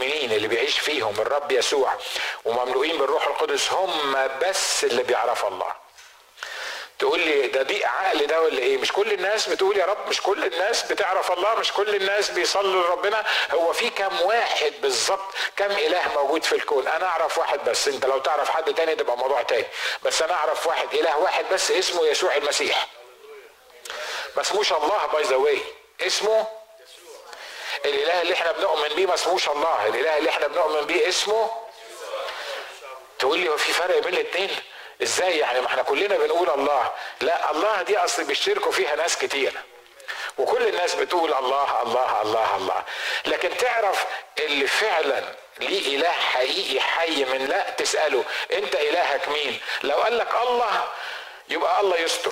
المؤمنين اللي بيعيش فيهم الرب يسوع ومملوئين بالروح القدس هم بس اللي بيعرفوا الله تقول لي ده ضيق عقل ده ولا ايه مش كل الناس بتقول يا رب مش كل الناس بتعرف الله مش كل الناس بيصلوا لربنا هو في كم واحد بالظبط كم اله موجود في الكون انا اعرف واحد بس انت لو تعرف حد تاني تبقى موضوع تاني بس انا اعرف واحد اله واحد بس اسمه يسوع المسيح ما اسموش الله باي ذا واي اسمه الاله اللي احنا بنؤمن بيه ما اسموش الله الاله اللي احنا بنؤمن بيه اسمه تقول لي هو في فرق بين الاثنين ازاي يعني ما احنا كلنا بنقول الله لا الله دي اصل بيشتركوا فيها ناس كتير وكل الناس بتقول الله الله الله الله لكن تعرف اللي فعلا ليه اله حقيقي حي من لا تساله انت الهك مين لو قال لك الله يبقى الله يستر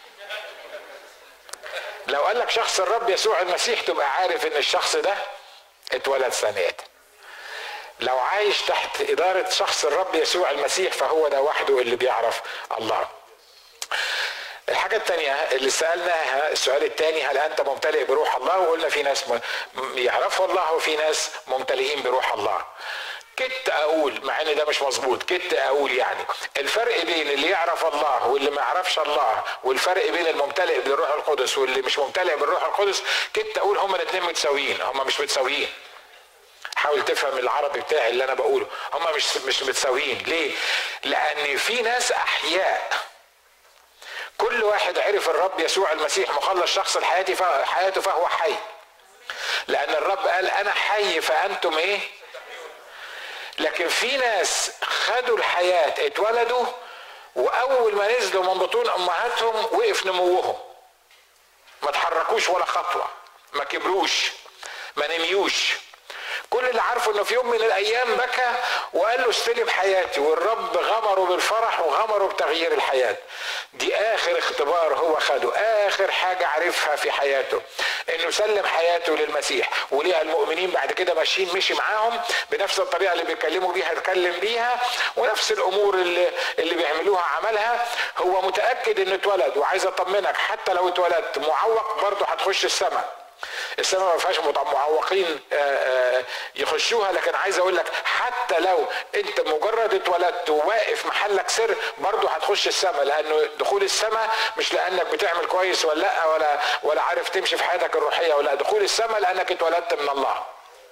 لو قال لك شخص الرب يسوع المسيح تبقى عارف ان الشخص ده اتولد سنوات لو عايش تحت إدارة شخص الرب يسوع المسيح فهو ده وحده اللي بيعرف الله الحاجة الثانية اللي سألناها السؤال الثاني هل أنت ممتلئ بروح الله وقلنا في ناس يعرفوا الله وفي ناس ممتلئين بروح الله كنت اقول مع ان ده مش مظبوط كنت اقول يعني الفرق بين اللي يعرف الله واللي ما يعرفش الله والفرق بين الممتلئ بالروح القدس واللي مش ممتلئ بالروح القدس كنت اقول هما الاثنين متساويين هما مش متساويين حاول تفهم العربي بتاعي اللي انا بقوله هما مش مش متساويين ليه لان في ناس احياء كل واحد عرف الرب يسوع المسيح مخلص شخص الحياة حياته فهو حي لان الرب قال انا حي فانتم ايه لكن في ناس خدوا الحياة اتولدوا واول ما نزلوا من بطون امهاتهم وقف نموهم ما تحركوش ولا خطوة ما كبروش ما نميوش كل اللي عارفه انه في يوم من الايام بكى وقال له استلم حياتي والرب غمره بالفرح وغمره بتغيير الحياه دي اخر اختبار هو خده اخر حاجه عرفها في حياته انه سلم حياته للمسيح وليها المؤمنين بعد كده ماشيين مشي معاهم بنفس الطريقه اللي بيتكلموا بيها اتكلم بيها ونفس الامور اللي اللي بيعملوها عملها هو متاكد انه اتولد وعايز اطمنك حتى لو اتولدت معوق برضه هتخش السماء السماء ما فيهاش معوقين يخشوها لكن عايز اقول لك حتى لو انت مجرد اتولدت وواقف محلك سر برضه هتخش السماء لانه دخول السماء مش لانك بتعمل كويس ولا لا ولا ولا عارف تمشي في حياتك الروحيه ولا دخول السماء لانك اتولدت من الله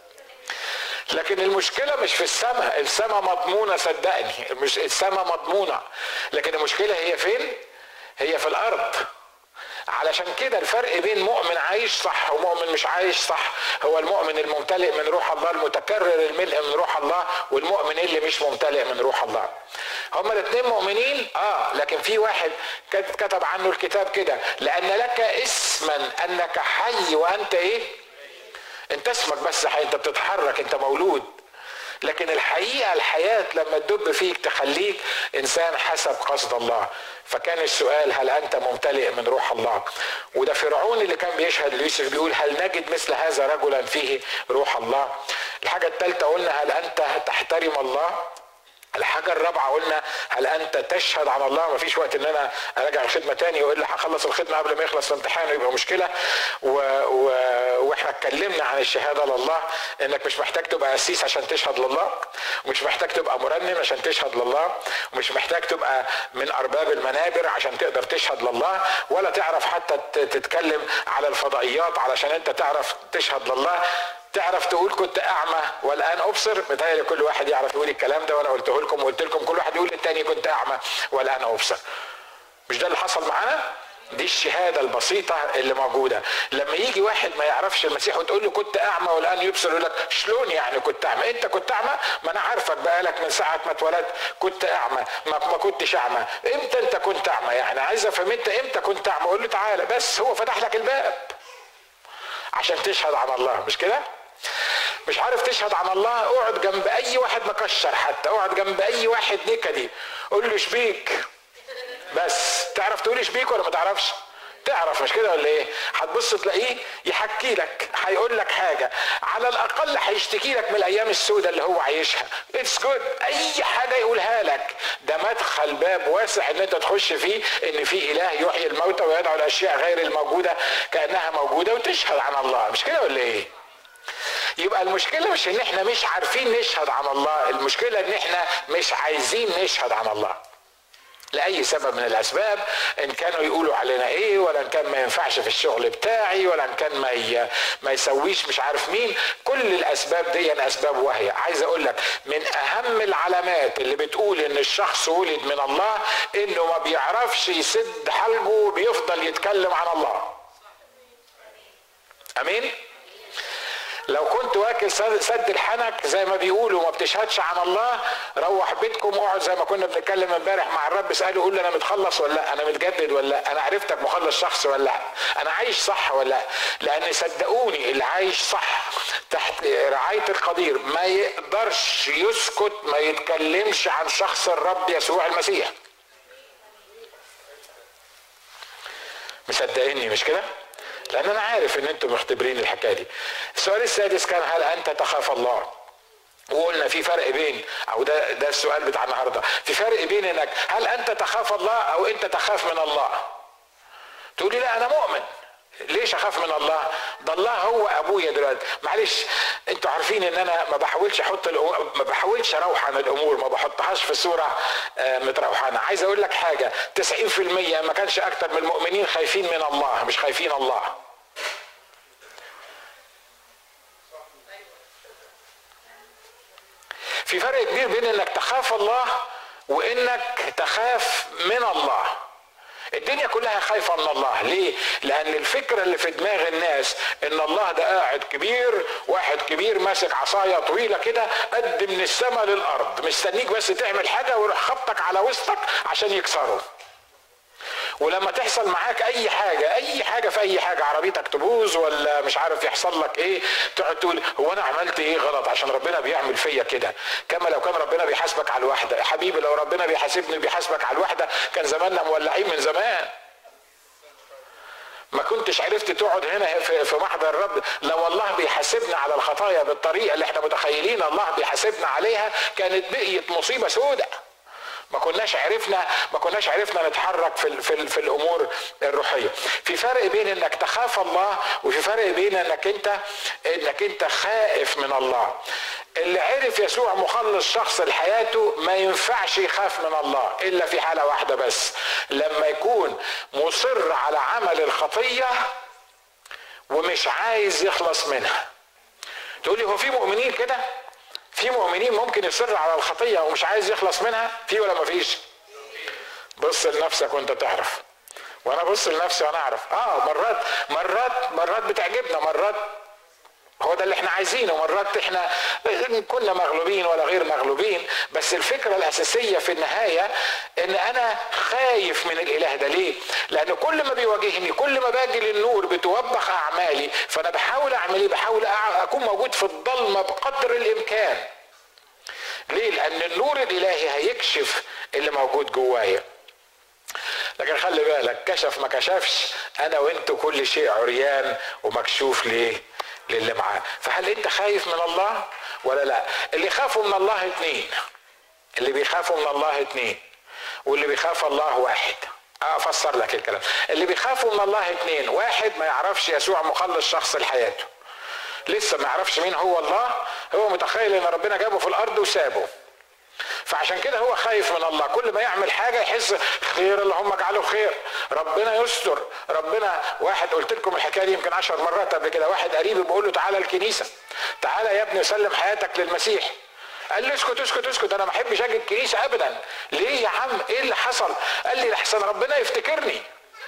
لكن المشكله مش في السماء السماء مضمونه صدقني مش السماء مضمونه لكن المشكله هي فين هي في الارض علشان كده الفرق بين مؤمن عايش صح ومؤمن مش عايش صح هو المؤمن الممتلئ من روح الله المتكرر الملء من روح الله والمؤمن اللي مش ممتلئ من روح الله هما الاثنين مؤمنين اه لكن في واحد كتب عنه الكتاب كده لان لك اسما انك حي وانت ايه انت اسمك بس حي انت بتتحرك انت مولود لكن الحقيقه الحياه لما تدب فيك تخليك انسان حسب قصد الله فكان السؤال هل انت ممتلئ من روح الله وده فرعون اللي كان بيشهد ليوسف بيقول هل نجد مثل هذا رجلا فيه روح الله الحاجه الثالثه قلنا هل انت تحترم الله الحاجة الرابعة قلنا هل أنت تشهد عن الله؟ مفيش وقت إن أنا أراجع الخدمة تاني وإلا هخلص الخدمة قبل ما يخلص الامتحان ويبقى مشكلة و... و... وإحنا اتكلمنا عن الشهادة لله إنك مش محتاج تبقى قسيس عشان تشهد لله ومش محتاج تبقى مرنم عشان تشهد لله ومش محتاج تبقى من أرباب المنابر عشان تقدر تشهد لله ولا تعرف حتى تتكلم على الفضائيات علشان أنت تعرف تشهد لله تعرف تقول كنت اعمى والان ابصر متهيألي كل واحد يعرف يقول الكلام ده وانا قلته لكم وقلت لكم كل واحد يقول للتاني كنت اعمى والان ابصر مش ده اللي حصل معانا دي الشهادة البسيطة اللي موجودة لما يجي واحد ما يعرفش المسيح وتقول له كنت أعمى والآن يبصر يقول لك شلون يعني كنت أعمى أنت كنت أعمى ما أنا عارفك بقالك من ساعة ما اتولدت كنت أعمى ما, ما كنتش أعمى إمتى أنت كنت أعمى يعني عايز أفهم أنت إمتى كنت أعمى قول له تعالى بس هو فتح لك الباب عشان تشهد عن الله مش كده؟ مش عارف تشهد عن الله اقعد جنب اي واحد مكشر حتى اقعد جنب اي واحد نكدي قول له شبيك بس تعرف تقول شبيك ولا ما تعرفش تعرف مش كده ولا ايه هتبص تلاقيه يحكي لك هيقول لك حاجه على الاقل هيشتكي لك من الايام السوداء اللي هو عايشها اتس جود اي حاجه يقولها لك ده مدخل باب واسع ان انت تخش فيه ان في اله يحيي الموتى ويدعو الاشياء غير الموجوده كانها موجوده وتشهد عن الله مش كده ولا ايه يبقى المشكله مش ان احنا مش عارفين نشهد عن الله المشكله ان احنا مش عايزين نشهد عن الله لاي سبب من الاسباب ان كانوا يقولوا علينا ايه ولا ان كان ما ينفعش في الشغل بتاعي ولا ان كان ما ما يسويش مش عارف مين كل الاسباب دي اسباب وهي عايز اقول لك من اهم العلامات اللي بتقول ان الشخص ولد من الله انه ما بيعرفش يسد حلقه وبيفضل يتكلم عن الله امين لو كنت واكل سد الحنك زي ما بيقولوا ما بتشهدش عن الله روح بيتكم واقعد زي ما كنا بنتكلم امبارح مع الرب اساله قول لي انا متخلص ولا لا انا متجدد ولا لا انا عرفتك مخلص شخص ولا لا انا عايش صح ولا لا لان صدقوني اللي عايش صح تحت رعايه القدير ما يقدرش يسكت ما يتكلمش عن شخص الرب يسوع المسيح مصدقيني مش كده لان انا عارف ان انتم مختبرين الحكايه دي السؤال السادس كان هل انت تخاف الله وقلنا في فرق بين او ده ده السؤال بتاع النهارده في فرق بين انك هل انت تخاف الله او انت تخاف من الله تقولي لا انا مؤمن ليش اخاف من الله ده الله هو ابويا دلوقتي معلش انتوا عارفين ان انا ما بحاولش احط ما بحاولش اروحن الامور ما بحطهاش في صوره آه، متروحنه عايز اقول لك حاجه 90% ما كانش اكتر من المؤمنين خايفين من الله مش خايفين الله في فرق كبير بين انك تخاف الله وانك تخاف من الله الدنيا كلها خايفة من الله ليه؟ لأن الفكرة اللي في دماغ الناس إن الله ده قاعد كبير واحد كبير ماسك عصاية طويلة كده قد من السماء للأرض مستنيك بس تعمل حاجة ويروح خبطك على وسطك عشان يكسره ولما تحصل معاك اي حاجه اي حاجه في اي حاجه عربيتك تبوظ ولا مش عارف يحصل لك ايه تقعد تقول هو انا عملت ايه غلط عشان ربنا بيعمل فيا كده كما لو كان ربنا بيحاسبك على الواحده يا حبيبي لو ربنا بيحاسبني بيحاسبك على الواحده كان زماننا مولعين من زمان ما كنتش عرفت تقعد هنا في محضر الرب لو الله بيحاسبنا على الخطايا بالطريقه اللي احنا متخيلين الله بيحاسبنا عليها كانت بقيت مصيبه سوداء ما كناش عرفنا ما كناش عرفنا نتحرك في في, في الامور الروحيه في فرق بين انك تخاف الله وفي فرق بين انك انت انك انت خائف من الله اللي عرف يسوع مخلص شخص لحياته ما ينفعش يخاف من الله الا في حاله واحده بس لما يكون مصر على عمل الخطيه ومش عايز يخلص منها تقولي هو في مؤمنين كده في مؤمنين ممكن يصر على الخطية ومش عايز يخلص منها في ولا مفيش بص لنفسك وانت تعرف وانا بص لنفسي وانا اعرف اه مرات مرات مرات بتعجبنا مرات هو ده اللي احنا عايزينه مرات احنا كنا مغلوبين ولا غير مغلوبين بس الفكره الاساسيه في النهايه ان انا خايف من الاله ده ليه؟ لان كل ما بيواجهني كل ما باجي للنور بتوبخ اعمالي فانا بحاول اعمل ايه؟ بحاول اكون موجود في الضلمه بقدر الامكان. ليه؟ لان النور الالهي هيكشف اللي موجود جوايا. لكن خلي بالك كشف ما كشفش انا وانت كل شيء عريان ومكشوف ليه؟ للي معاه فهل انت خايف من الله ولا لا اللي يخافوا من الله اتنين اللي بيخافوا من الله اتنين واللي بيخاف الله واحد افسر لك الكلام اللي بيخافوا من الله اتنين واحد ما يعرفش يسوع مخلص شخص لحياته لسه ما يعرفش مين هو الله هو متخيل ان ربنا جابه في الارض وسابه فعشان كده هو خايف من الله كل ما يعمل حاجة يحس خير اللهم اجعله خير ربنا يستر ربنا واحد قلت لكم الحكاية دي يمكن عشر مرات قبل كده واحد قريبي بيقول له تعالى الكنيسة تعالى يا ابني سلم حياتك للمسيح قال لي اسكت اسكت اسكت انا ما احبش اجي الكنيسه ابدا ليه يا عم ايه اللي حصل قال لي لحسن ربنا يفتكرني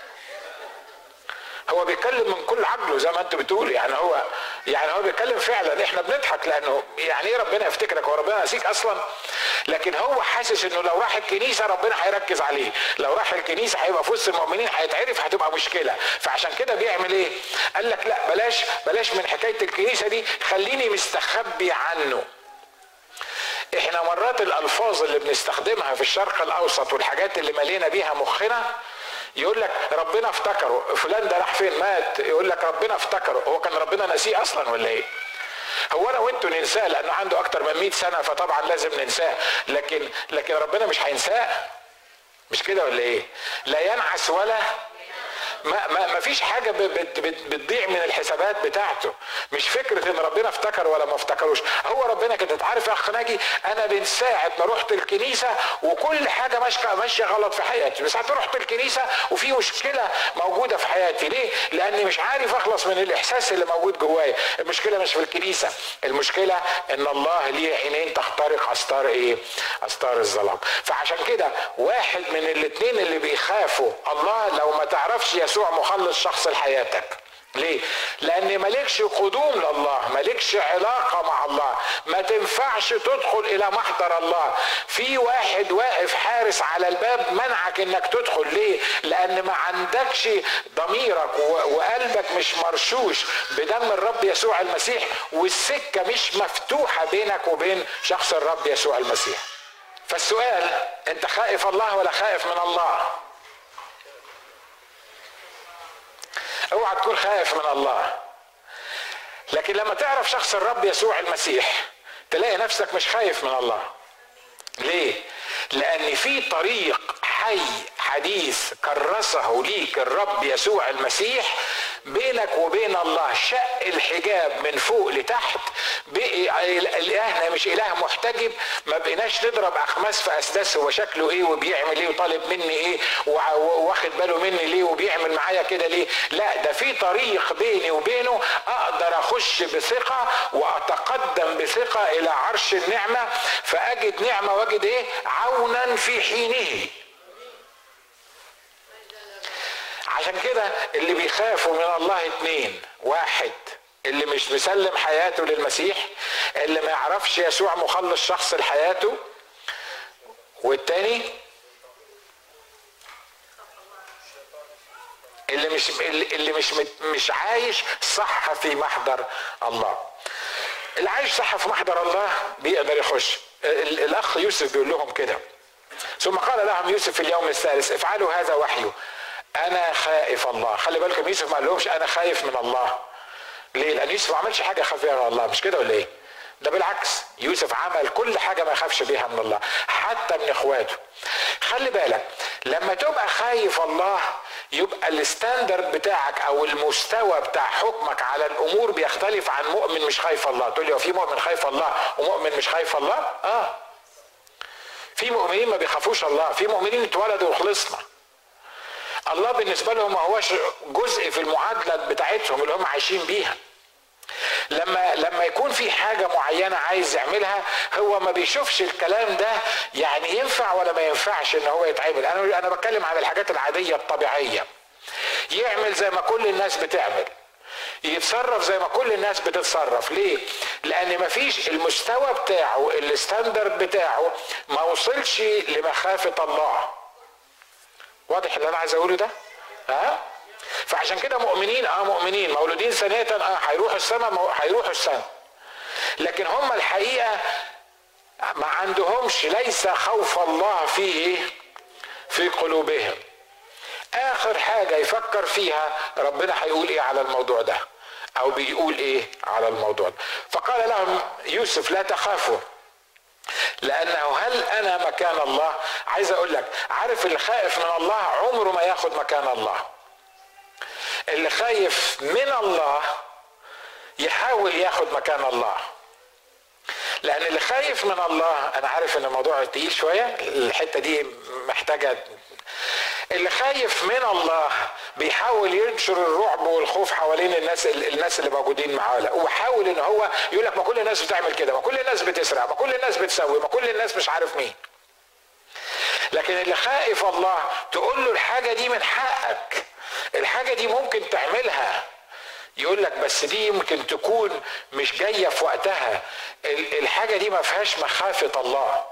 هو بيتكلم من كل عقله زي ما انت بتقول يعني هو يعني هو بيتكلم فعلا احنا بنضحك لانه يعني ايه ربنا يفتكرك هو ربنا نسيك اصلا لكن هو حاسس انه لو راح الكنيسه ربنا هيركز عليه لو راح الكنيسه هيبقى في وسط المؤمنين هيتعرف هتبقى مشكله فعشان كده بيعمل ايه قال لك لا بلاش بلاش من حكايه الكنيسه دي خليني مستخبي عنه احنا مرات الالفاظ اللي بنستخدمها في الشرق الاوسط والحاجات اللي ملينا بيها مخنا يقول لك ربنا افتكره فلان ده راح فين مات يقول لك ربنا افتكره هو كان ربنا نسيه اصلا ولا ايه هو انا وانتوا ننساه لانه عنده اكتر من 100 سنه فطبعا لازم ننساه لكن لكن ربنا مش هينساه مش كده ولا ايه لا ينعس ولا ما, ما, ما فيش حاجه بتضيع من الحسابات بتاعته مش فكره ان ربنا افتكر ولا ما افتكروش هو ربنا كده تعرف يا اخ ناجي انا من ساعه ما رحت الكنيسه وكل حاجه ماشيه ماشيه غلط في حياتي من ساعه ما رحت الكنيسه وفي مشكله موجوده في حياتي ليه لاني مش عارف اخلص من الاحساس اللي موجود جوايا المشكله مش في الكنيسه المشكله ان الله ليه عينين تخترق استار ايه استار الظلام فعشان كده واحد من الاثنين اللي بيخافوا الله لو ما تعرفش يسوع مخلص شخص لحياتك ليه؟ لأن مالكش قدوم لله، مالكش علاقة مع الله، ما تنفعش تدخل إلى محضر الله، في واحد واقف حارس على الباب منعك إنك تدخل، ليه؟ لأن ما عندكش ضميرك وقلبك مش مرشوش بدم الرب يسوع المسيح والسكة مش مفتوحة بينك وبين شخص الرب يسوع المسيح. فالسؤال أنت خائف الله ولا خائف من الله؟ اوعى تكون خايف من الله لكن لما تعرف شخص الرب يسوع المسيح تلاقي نفسك مش خايف من الله ليه لان في طريق حي حديث كرسه ليك الرب يسوع المسيح بينك وبين الله شق الحجاب من فوق لتحت بقي الهنا مش اله محتجب ما بقيناش نضرب اخماس في اسداس هو شكله ايه وبيعمل ايه وطالب مني ايه واخد باله مني ليه وبيعمل معايا كده ليه لا ده في طريق بيني وبينه اقدر اخش بثقه واتقدم بثقه الى عرش النعمه فاجد نعمه واجد ايه عونا في حينه عشان كده اللي بيخافوا من الله اتنين واحد اللي مش مسلم حياته للمسيح اللي ما يعرفش يسوع مخلص شخص لحياته والتاني اللي مش اللي مش مش عايش صح في محضر الله اللي عايش صح في محضر الله بيقدر يخش الاخ يوسف بيقول لهم كده ثم قال لهم يوسف في اليوم الثالث افعلوا هذا وحيه انا خائف الله خلي بالكم يوسف ما قالهمش انا خايف من الله ليه لان يوسف ما عملش حاجه يخاف بيها من الله مش كده ولا ايه ده بالعكس يوسف عمل كل حاجة ما يخافش بيها من الله حتى من اخواته خلي بالك لما تبقى خايف الله يبقى الستاندرد بتاعك او المستوى بتاع حكمك على الامور بيختلف عن مؤمن مش خايف الله تقول لي هو في مؤمن خايف الله ومؤمن مش خايف الله اه في مؤمنين ما بيخافوش الله في مؤمنين اتولدوا وخلصنا الله بالنسبة لهم ما هوش جزء في المعادلة بتاعتهم اللي هم عايشين بيها لما لما يكون في حاجه معينه عايز يعملها هو ما بيشوفش الكلام ده يعني ينفع ولا ما ينفعش ان هو يتعمل انا انا بتكلم عن الحاجات العاديه الطبيعيه يعمل زي ما كل الناس بتعمل يتصرف زي ما كل الناس بتتصرف ليه لان ما فيش المستوى بتاعه الستاندرد بتاعه ما وصلش لمخافه الله واضح اللي انا عايز اقوله ده ها فعشان كده مؤمنين اه مؤمنين مولودين ثانية اه هيروحوا السماء هيروحوا السماء لكن هم الحقيقة ما عندهمش ليس خوف الله في ايه في قلوبهم اخر حاجة يفكر فيها ربنا هيقول ايه على الموضوع ده او بيقول ايه على الموضوع ده فقال لهم يوسف لا تخافوا لانه هل انا مكان الله عايز اقول لك عارف اللي خائف من الله عمره ما ياخد مكان الله اللي خايف من الله يحاول ياخد مكان الله لان اللي خايف من الله انا عارف ان الموضوع تقيل شويه الحته دي محتاجه اللي خايف من الله بيحاول ينشر الرعب والخوف حوالين الناس الناس اللي موجودين معاه وحاول ان هو يقول لك ما كل الناس بتعمل كده ما كل الناس بتسرق ما كل الناس بتسوي ما كل الناس مش عارف مين لكن اللي خائف الله تقول له الحاجه دي من حقك الحاجه دي ممكن تعملها يقول لك بس دي يمكن تكون مش جايه في وقتها الحاجه دي ما فيهاش مخافه الله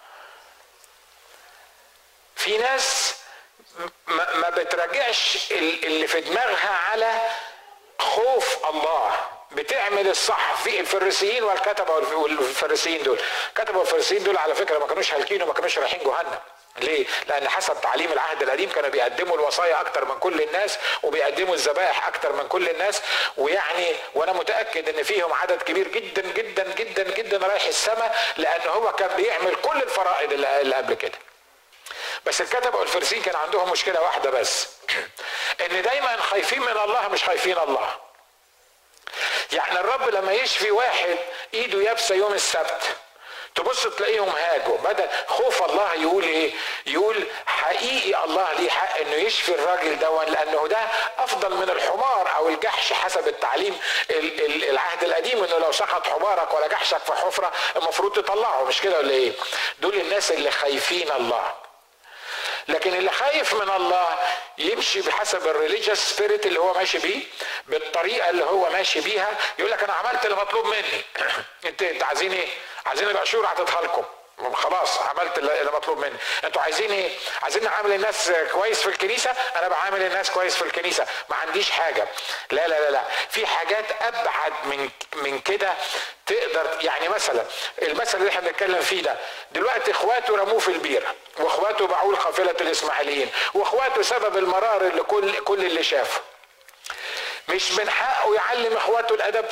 في ناس ما بتراجعش اللي في دماغها على خوف الله بتعمل الصح في الفريسيين والكتبه والفريسيين دول كتبه والفريسيين دول على فكره ما كانوش هالكين وما كانوش رايحين جهنم ليه؟ لأن حسب تعليم العهد القديم كانوا بيقدموا الوصايا أكتر من كل الناس وبيقدموا الذبائح أكتر من كل الناس ويعني وأنا متأكد إن فيهم عدد كبير جدا جدا جدا جدا رايح السماء لأن هو كان بيعمل كل الفرائض اللي قبل كده. بس الكتبة والفرسين كان عندهم مشكلة واحدة بس ان دايما خايفين من الله مش خايفين الله يعني الرب لما يشفي واحد ايده يابسه يوم السبت تبص تلاقيهم هاجوا بدل خوف الله يقول ايه يقول حقيقي الله ليه حق انه يشفي الراجل ده لانه ده افضل من الحمار او الجحش حسب التعليم العهد القديم انه لو سقط حمارك ولا جحشك في حفره المفروض تطلعه مش كده ولا ايه دول الناس اللي خايفين الله لكن اللي خايف من الله يمشي بحسب الريليجيوس سبيريت اللي هو ماشي بيه بالطريقه اللي هو ماشي بيها يقول لك انا عملت اللي مطلوب مني انت انت عايزين ايه؟ عايزين العشور هتدخل لكم خلاص عملت اللي مطلوب مني انتوا عايزين ايه عايزين نعامل الناس كويس في الكنيسه انا بعامل الناس كويس في الكنيسه ما عنديش حاجه لا لا لا لا في حاجات ابعد من من كده تقدر يعني مثلا المثل اللي احنا بنتكلم فيه ده دلوقتي اخواته رموه في البير واخواته باعوه لقافله الاسماعيليين واخواته سبب المرار اللي كل كل اللي شافه مش من حقه يعلم اخواته الادب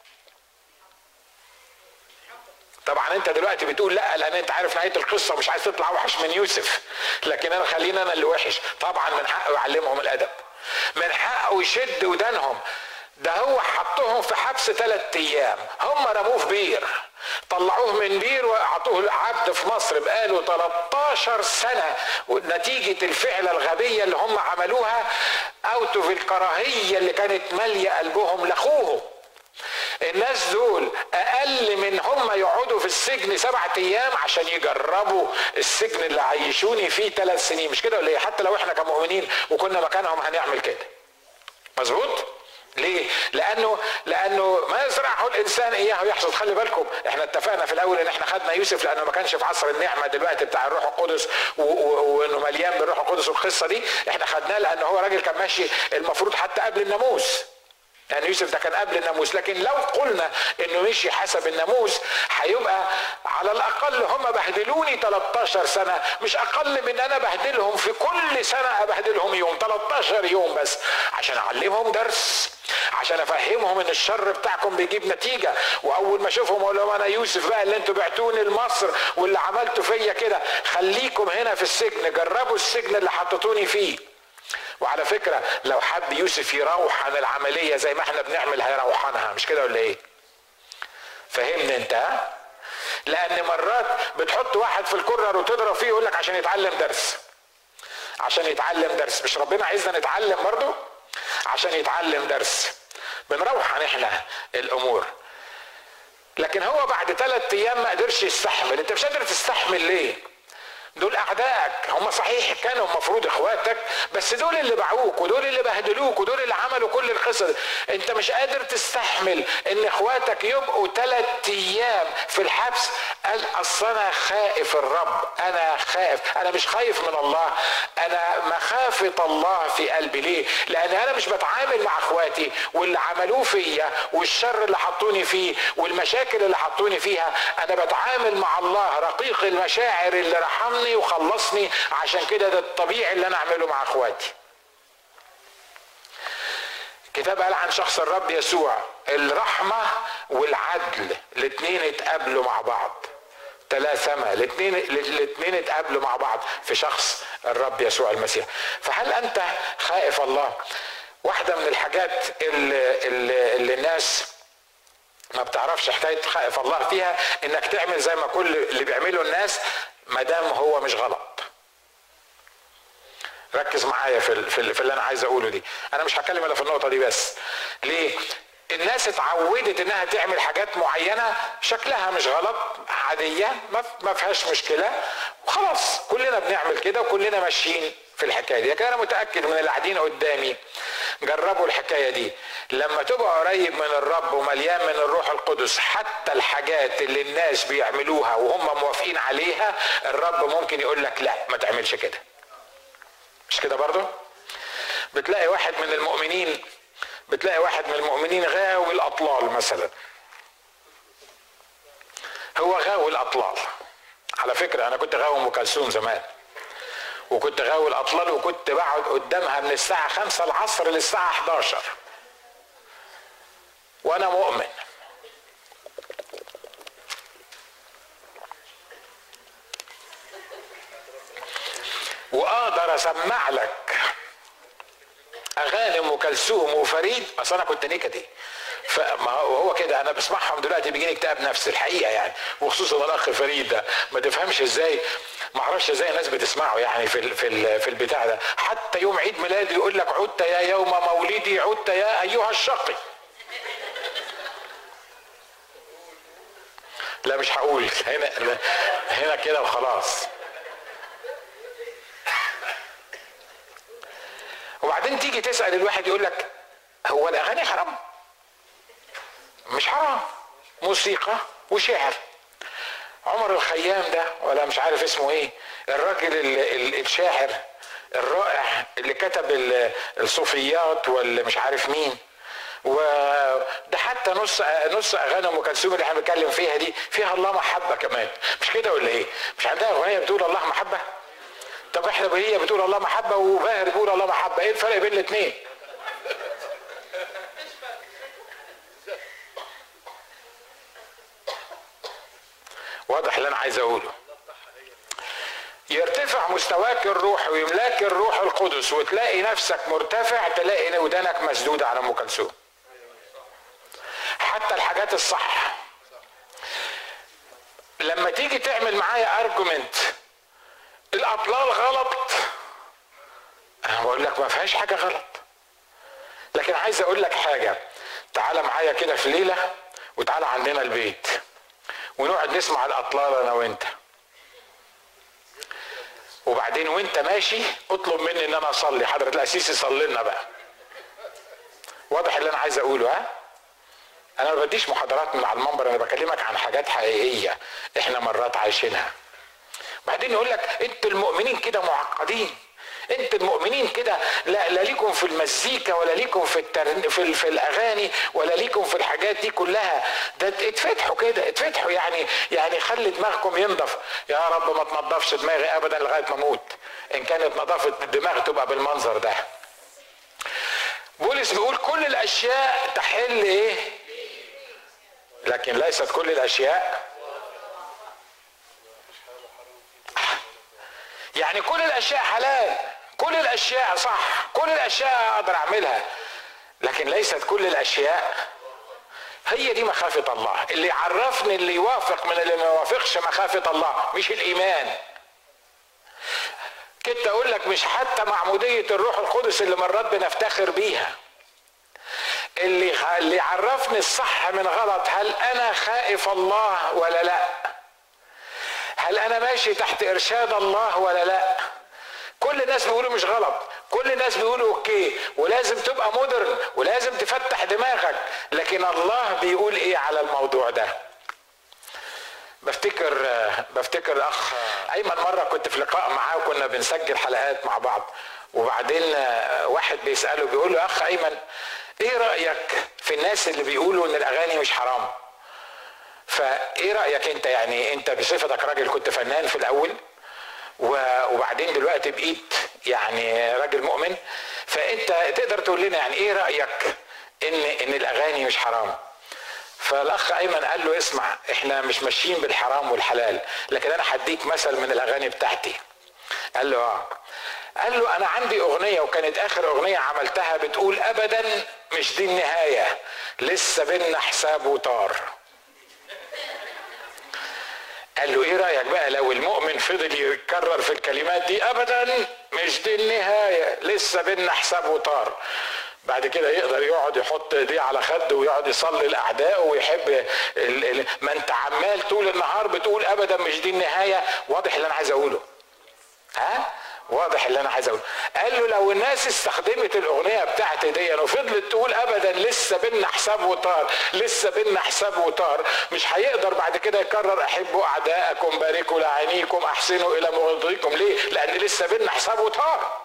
طبعا انت دلوقتي بتقول لا لان انت عارف نهايه القصه ومش عايز تطلع وحش من يوسف لكن انا خلينا انا اللي وحش طبعا من حقه يعلمهم الادب من حقه يشد ودانهم ده هو حطهم في حبس ثلاث ايام هم رموه في بير طلعوه من بير واعطوه عبد في مصر بقاله 13 سنه نتيجه الفعله الغبيه اللي هم عملوها اوت في الكراهيه اللي كانت ماليه قلبهم لاخوهم الناس دول اقل من هم يقعدوا في السجن سبعة ايام عشان يجربوا السجن اللي عيشوني فيه ثلاث سنين مش كده ولا ايه حتى لو احنا كمؤمنين وكنا مكانهم هنعمل كده مظبوط ليه؟ لانه لانه ما يزرعه الانسان اياه يحصد خلي بالكم احنا اتفقنا في الاول ان احنا خدنا يوسف لانه ما كانش في عصر النعمه دلوقتي بتاع الروح القدس وانه مليان بالروح القدس والقصه دي احنا خدناه لانه هو راجل كان ماشي المفروض حتى قبل الناموس يعني يوسف ده كان قبل الناموس لكن لو قلنا انه مشي حسب الناموس هيبقى على الاقل هم بهدلوني 13 سنه مش اقل من انا بهدلهم في كل سنه ابهدلهم يوم 13 يوم بس عشان اعلمهم درس عشان افهمهم ان الشر بتاعكم بيجيب نتيجه واول ما اشوفهم اقول لهم انا يوسف بقى اللي انتوا بعتوني لمصر واللي عملتوا فيا كده خليكم هنا في السجن جربوا السجن اللي حطيتوني فيه وعلى فكره لو حب يوسف يروحن العمليه زي ما احنا بنعمل هيروحنها مش كده ولا ايه؟ فهمني انت لان مرات بتحط واحد في الكورنر وتضرب فيه يقول لك عشان يتعلم درس عشان يتعلم درس مش ربنا عايزنا نتعلم برضه عشان يتعلم درس بنروحن احنا الامور لكن هو بعد ثلاث ايام ما قدرش يستحمل انت مش قادر تستحمل ليه دول اعدائك هم صحيح كانوا المفروض اخواتك بس دول اللي باعوك ودول اللي بهدلوك ودول اللي عملوا كل القصص انت مش قادر تستحمل ان اخواتك يبقوا ثلاث ايام في الحبس قال اصل انا خائف الرب انا خائف انا مش خايف من الله انا مخافه الله في قلبي ليه لان انا مش بتعامل مع اخواتي واللي عملوه فيا والشر اللي حطوني فيه والمشاكل اللي حطوني فيها انا بتعامل مع الله رقيق المشاعر اللي رحمني عني وخلصني عشان كده ده الطبيعي اللي انا اعمله مع اخواتي الكتاب قال عن شخص الرب يسوع الرحمة والعدل الاثنين اتقابلوا مع بعض تلاسما الاثنين الاثنين اتقابلوا مع بعض في شخص الرب يسوع المسيح فهل انت خائف الله واحدة من الحاجات اللي, اللي, اللي الناس ما بتعرفش حكاية خائف الله فيها انك تعمل زي ما كل اللي بيعمله الناس ما دام هو مش غلط ركز معايا في في اللي انا عايز اقوله دي انا مش هتكلم الا في النقطه دي بس ليه الناس اتعودت انها تعمل حاجات معينه شكلها مش غلط عاديه ما فيهاش مشكله وخلاص كلنا بنعمل كده وكلنا ماشيين في الحكايه دي لكن انا متاكد من اللي قاعدين قدامي جربوا الحكايه دي لما تبقى قريب من الرب ومليان من الروح القدس حتى الحاجات اللي الناس بيعملوها وهم موافقين عليها الرب ممكن يقول لك لا ما تعملش كده مش كده برضو بتلاقي واحد من المؤمنين بتلاقي واحد من المؤمنين غاوي الاطلال مثلا هو غاوي الاطلال على فكره انا كنت غاوي ام كلثوم زمان وكنت غاوي الاطلال وكنت بقعد قدامها من الساعه 5 العصر للساعه 11 وانا مؤمن واقدر اسمع لك اغاني ام كلثوم وفريد اصل انا كنت نكدي فما هو كده انا بسمعهم دلوقتي بيجيني اكتئاب نفسي الحقيقه يعني وخصوصا الاخ فريد ده ما تفهمش ازاي ما اعرفش ازاي الناس بتسمعه يعني في ال في ال في البتاع ده حتى يوم عيد ميلادي يقول لك عدت يا يوم مولدي عدت يا ايها الشقي لا مش هقول هنا هنا كده وخلاص وبعدين تيجي تسال الواحد يقول لك هو الاغاني حرام مش حرام موسيقى وشعر عمر الخيام ده ولا مش عارف اسمه ايه الراجل الشاعر الرائع اللي كتب الصوفيات واللي مش عارف مين وده حتى نص نص اغاني ام كلثوم اللي احنا بنتكلم فيها دي فيها الله محبه كمان مش كده ولا ايه؟ مش عندها اغنيه بتقول الله محبه؟ طب احنا هي بتقول الله محبه وباهر بيقول الله محبه ايه الفرق بين الاثنين؟ واضح اللي انا عايز اقوله يرتفع مستواك الروح ويملاك الروح القدس وتلاقي نفسك مرتفع تلاقي ودانك مسدوده على ام كلثوم حتى الحاجات الصح لما تيجي تعمل معايا ارجومنت الاطلال غلط انا بقول لك ما فيهاش حاجه غلط لكن عايز اقول لك حاجه تعالى معايا كده في ليله وتعالى عندنا البيت ونقعد نسمع الاطلال انا وانت وبعدين وانت ماشي اطلب مني ان انا اصلي حضره الاسيس يصلي لنا بقى واضح اللي انا عايز اقوله ها انا ما بديش محاضرات من على المنبر انا بكلمك عن حاجات حقيقيه احنا مرات عايشينها بعدين يقول لك انتوا المؤمنين كده معقدين انت المؤمنين كده لا لا ليكم في المزيكا ولا ليكم في الترن في, في الاغاني ولا ليكم في الحاجات دي كلها ده اتفتحوا كده اتفتحوا يعني يعني خلي دماغكم ينضف يا رب ما تنضفش دماغي ابدا لغايه ما اموت ان كانت نظافه الدماغ تبقى بالمنظر ده بولس بيقول كل الاشياء تحل ايه لكن ليست كل الاشياء يعني كل الاشياء حلال كل الاشياء صح كل الاشياء اقدر اعملها لكن ليست كل الاشياء هي دي مخافة الله اللي يعرفني اللي يوافق من اللي ما يوافقش مخافة الله مش الإيمان كنت أقول لك مش حتى معمودية الروح القدس اللي مرات بنفتخر بيها اللي اللي يعرفني الصح من غلط هل أنا خائف الله ولا لأ هل أنا ماشي تحت إرشاد الله ولا لأ كل الناس بيقولوا مش غلط كل الناس بيقولوا اوكي ولازم تبقى مودرن ولازم تفتح دماغك لكن الله بيقول ايه على الموضوع ده بفتكر بفتكر الاخ ايمن مره كنت في لقاء معاه وكنا بنسجل حلقات مع بعض وبعدين واحد بيساله بيقول له اخ ايمن ايه رايك في الناس اللي بيقولوا ان الاغاني مش حرام فايه رايك انت يعني انت بصفتك راجل كنت فنان في الاول وبعدين دلوقتي بقيت يعني راجل مؤمن فانت تقدر تقول لنا يعني ايه رايك ان ان الاغاني مش حرام فالاخ ايمن قال له اسمع احنا مش ماشيين بالحرام والحلال لكن انا هديك مثل من الاغاني بتاعتي قال له اه قال له انا عندي اغنيه وكانت اخر اغنيه عملتها بتقول ابدا مش دي النهايه لسه بينا حساب وطار قال له ايه رايك بقى لو المؤمن فضل يكرر في الكلمات دي ابدا مش دي النهايه لسه بينا حساب وطار بعد كده يقدر يقعد يحط ايديه على خده ويقعد يصلي لاعدائه ويحب ال ال ما انت عمال طول النهار بتقول ابدا مش دي النهايه واضح اللي انا عايز اقوله ها واضح اللي انا عايز اقوله قال له لو الناس استخدمت الاغنيه بتاعتي دي وفضلت تقول ابدا لسه بينا حساب وطار لسه بينا حساب وطار مش هيقدر بعد كده يكرر احبوا اعداءكم باركوا لعينيكم احسنوا الى مغضيكم ليه لان لسه بينا حساب وطار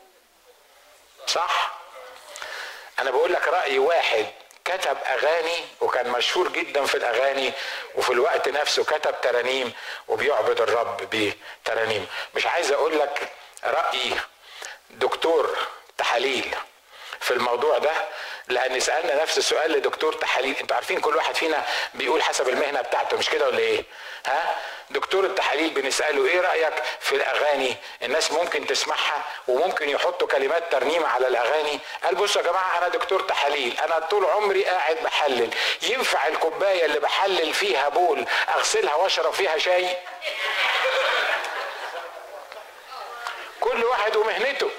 صح انا بقول لك راي واحد كتب اغاني وكان مشهور جدا في الاغاني وفي الوقت نفسه كتب ترانيم وبيعبد الرب بترانيم مش عايز اقول لك راي دكتور تحاليل في الموضوع ده لان سالنا نفس السؤال لدكتور تحاليل انتوا عارفين كل واحد فينا بيقول حسب المهنه بتاعته مش كده ولا ايه ها دكتور التحاليل بنساله ايه رايك في الاغاني الناس ممكن تسمعها وممكن يحطوا كلمات ترنيمه على الاغاني قال بصوا يا جماعه انا دكتور تحاليل انا طول عمري قاعد بحلل ينفع الكوبايه اللي بحلل فيها بول اغسلها واشرب فيها شاي كل واحد ومهنته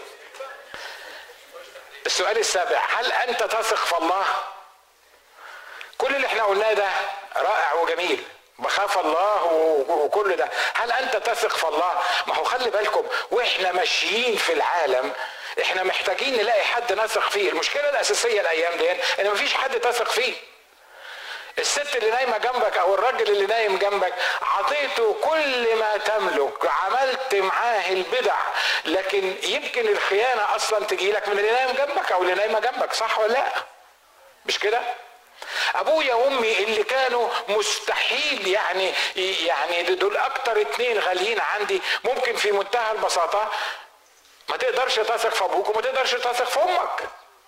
السؤال السابع هل انت تثق في الله كل اللي احنا قلناه ده رائع وجميل بخاف الله وكل ده هل انت تثق في الله ما هو خلي بالكم واحنا ماشيين في العالم احنا محتاجين نلاقي حد نثق فيه المشكله الاساسيه الايام دي ان مفيش حد تثق فيه الست اللي نايمه جنبك او الراجل اللي نايم جنبك عطيته كل ما تملك عملت معاه البدع لكن يمكن الخيانه اصلا تجي لك من اللي نايم جنبك او اللي نايمه جنبك صح ولا لا مش كده ابويا وامي اللي كانوا مستحيل يعني يعني دول اكتر اتنين غاليين عندي ممكن في منتهى البساطه ما تقدرش تثق في ابوك وما تقدرش تثق في امك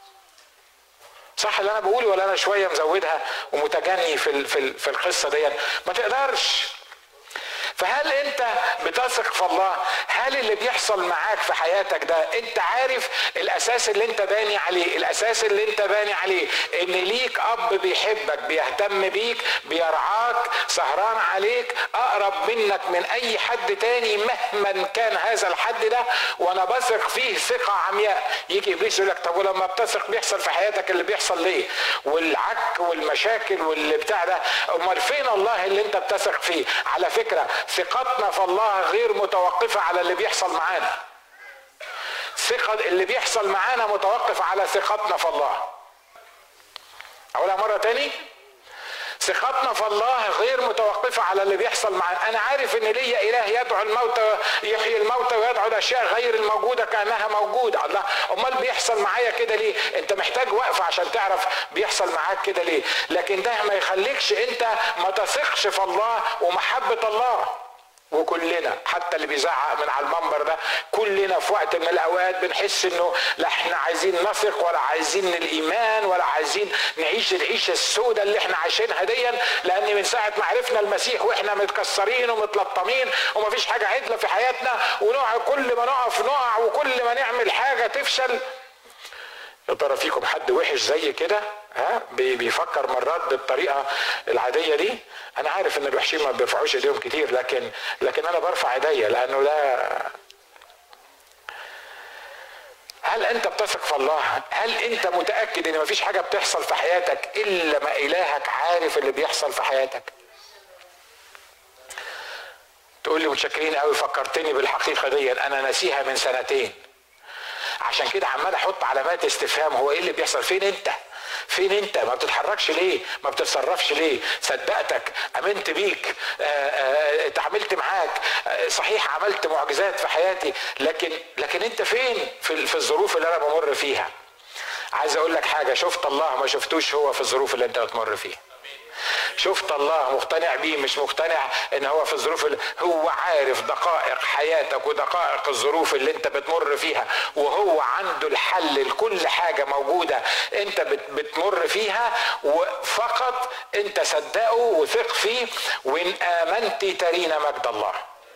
صح اللي انا بقوله ولا انا شويه مزودها ومتجني في في في القصه دي ما تقدرش فهل انت بتثق في الله هل اللي بيحصل معاك في حياتك ده انت عارف الاساس اللي انت باني عليه الاساس اللي انت باني عليه ان ليك اب بيحبك بيهتم بيك بيرعاك سهران عليك اقرب منك من اي حد تاني مهما كان هذا الحد ده وانا بثق فيه ثقة عمياء يجي ابليس يقول لك طب ولما بتثق بيحصل في حياتك اللي بيحصل ليه والعك والمشاكل واللي بتاع ده امال فين الله اللي انت بتثق فيه على فكرة ثقتنا في الله غير متوقفة على اللي بيحصل معانا ثقة اللي بيحصل معانا متوقف على ثقتنا في الله أقولها مرة تاني ثقتنا في الله غير متوقفة على اللي بيحصل معانا أنا عارف إن ليا إله يدعو الموتى يحيي الموتى ويدعو الأشياء غير الموجودة كأنها موجودة الله أمال بيحصل معايا كده ليه أنت محتاج وقفة عشان تعرف بيحصل معاك كده ليه لكن ده ما يخليكش أنت ما تثقش في الله ومحبة الله وكلنا حتى اللي بيزعق من على المنبر ده كلنا في وقت من الاوقات بنحس انه لا احنا عايزين نثق ولا عايزين الايمان ولا عايزين نعيش العيشه السوداء اللي احنا عايشينها دي لان من ساعه ما عرفنا المسيح واحنا متكسرين ومتلطمين ومفيش حاجه عدله في حياتنا ونقع كل ما نقف نقع وكل ما نعمل حاجه تفشل يا ترى فيكم حد وحش زي كده ها بيفكر مرات بالطريقه العاديه دي انا عارف ان الوحشين ما بيرفعوش ايديهم كتير لكن لكن انا برفع ايديا لانه ده هل انت بتثق في الله هل انت متاكد ان مفيش حاجه بتحصل في حياتك الا ما الهك عارف اللي بيحصل في حياتك تقول لي متشكرين قوي فكرتني بالحقيقه دي انا ناسيها من سنتين عشان كده عمال احط علامات استفهام هو ايه اللي بيحصل فين انت فين انت ما بتتحركش ليه ما بتتصرفش ليه صدقتك امنت بيك اتعاملت معاك صحيح عملت معجزات في حياتي لكن لكن انت فين في, في الظروف اللي انا بمر فيها عايز اقول لك حاجه شفت الله ما شفتوش هو في الظروف اللي انت بتمر فيها شفت الله مقتنع بيه مش مقتنع ان هو في الظروف اللي هو عارف دقائق حياتك ودقائق الظروف اللي انت بتمر فيها وهو عنده الحل لكل حاجة موجودة انت بتمر فيها وفقط انت صدقه وثق فيه وان امنت ترينا مجد الله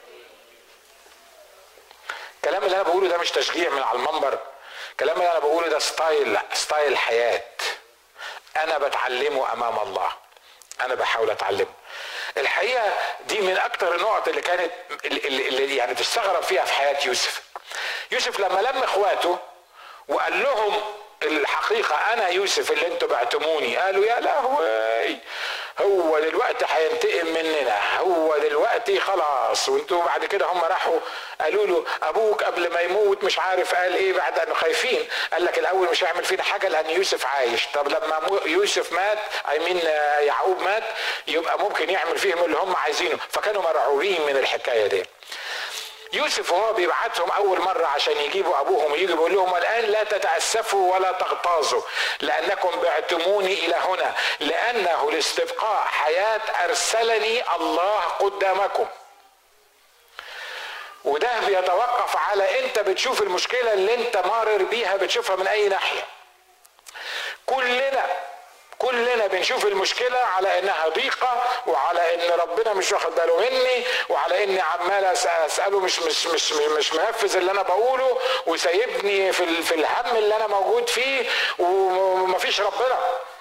الكلام اللي انا بقوله ده مش تشجيع من على المنبر الكلام اللي انا بقوله ده ستايل ستايل حياه انا بتعلمه امام الله انا بحاول اتعلمه الحقيقه دي من اكتر النقط اللي كانت اللي, اللي يعني تستغرب فيها في حياه يوسف يوسف لما لم اخواته وقال لهم الحقيقة أنا يوسف اللي أنتوا بعتموني قالوا يا لهوي هو دلوقتي هينتقم مننا هو دلوقتي خلاص وانتوا بعد كده هم راحوا قالوا له ابوك قبل ما يموت مش عارف قال ايه بعد انه خايفين قال لك الاول مش هيعمل فينا حاجه لان يوسف عايش طب لما يوسف مات اي مين يعقوب مات يبقى ممكن يعمل فيهم اللي هم عايزينه فكانوا مرعوبين من الحكايه دي يوسف وهو بيبعتهم اول مرة عشان يجيبوا ابوهم ويجي بيقول لهم الان لا تتأسفوا ولا تغتاظوا لانكم بعتموني الى هنا لانه لاستبقاء حياة ارسلني الله قدامكم وده بيتوقف على انت بتشوف المشكلة اللي انت مارر بيها بتشوفها من اي ناحية كلنا كلنا بنشوف المشكلة على انها ضيقة وعلى ان ربنا مش واخد باله مني وعلى اني عمال اسأله مش مش مش مش منفذ اللي انا بقوله وسايبني في في الهم اللي انا موجود فيه ومفيش ربنا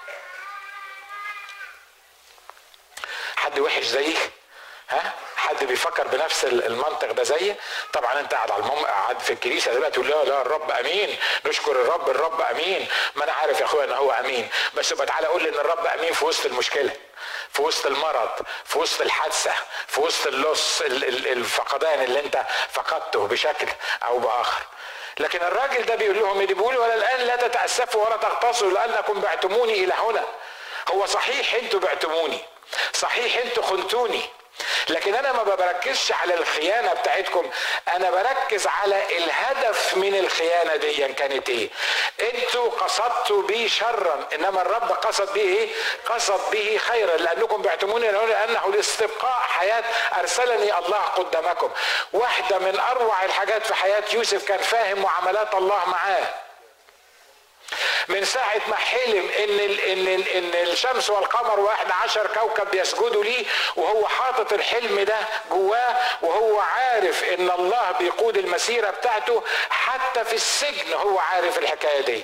حد وحش زيي ها حد بيفكر بنفس المنطق ده زيي طبعا انت قاعد على المم قاعد في الكنيسه دلوقتي تقول لا لا الرب امين نشكر الرب الرب امين ما انا عارف يا اخويا ان هو امين بس يبقى تعالى قول لي ان الرب امين في وسط المشكله في وسط المرض في وسط الحادثه في وسط اللص الفقدان اللي انت فقدته بشكل او باخر لكن الراجل ده بيقول لهم اللي بيقول ولا الان لا تتاسفوا ولا تغتصوا لانكم بعتموني الى هنا هو صحيح انتوا بعتموني صحيح انتوا خنتوني لكن انا ما بركزش على الخيانه بتاعتكم انا بركز على الهدف من الخيانه دي كانت ايه انتوا قصدتوا بي شرا انما الرب قصد به ايه قصد به خيرا لانكم بعتموني لانه لاستبقاء حياه ارسلني الله قدامكم واحده من اروع الحاجات في حياه يوسف كان فاهم معاملات الله معاه من ساعة ما حلم ان ان ان الشمس والقمر واحد عشر كوكب بيسجدوا ليه وهو حاطط الحلم ده جواه وهو عارف ان الله بيقود المسيرة بتاعته حتى في السجن هو عارف الحكاية دي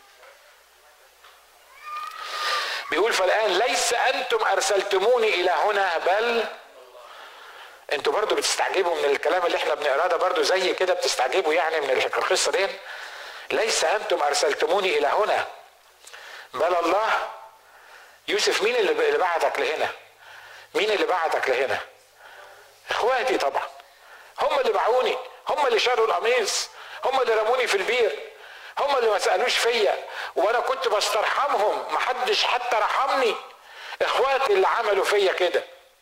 بيقول فالآن ليس أنتم أرسلتموني إلى هنا بل انتوا برضو بتستعجبوا من الكلام اللي احنا بنقراه ده برضو زي كده بتستعجبوا يعني من القصة دي ليس انتم ارسلتموني الى هنا بل الله يوسف مين اللي بعتك لهنا مين اللي بعتك لهنا اخواتي طبعا هم اللي باعوني هم اللي شالوا القميص هم اللي رموني في البير هم اللي ما سالوش فيا وانا كنت بسترحمهم محدش حتى رحمني اخواتي اللي عملوا فيا كده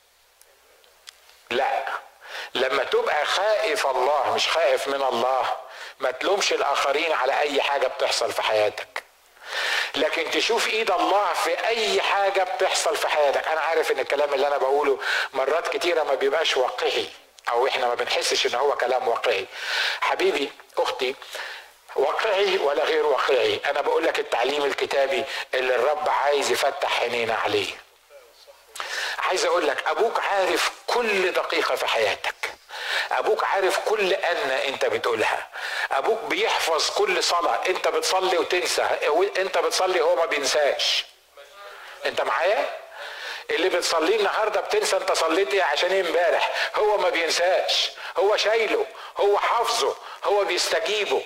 لا لما تبقى خائف الله مش خائف من الله ما تلومش الاخرين على اي حاجه بتحصل في حياتك لكن تشوف ايد الله في اي حاجه بتحصل في حياتك انا عارف ان الكلام اللي انا بقوله مرات كتيره ما بيبقاش واقعي او احنا ما بنحسش ان هو كلام واقعي حبيبي اختي واقعي ولا غير واقعي انا بقول لك التعليم الكتابي اللي الرب عايز يفتح عينينا عليه عايز اقول لك ابوك عارف كل دقيقه في حياتك ابوك عارف كل ان انت بتقولها ابوك بيحفظ كل صلاه انت بتصلي وتنسى انت بتصلي هو ما بينساش انت معايا اللي بتصليه النهارده بتنسى انت صليت ايه عشان ايه امبارح هو ما بينساش هو شايله هو حافظه هو بيستجيبه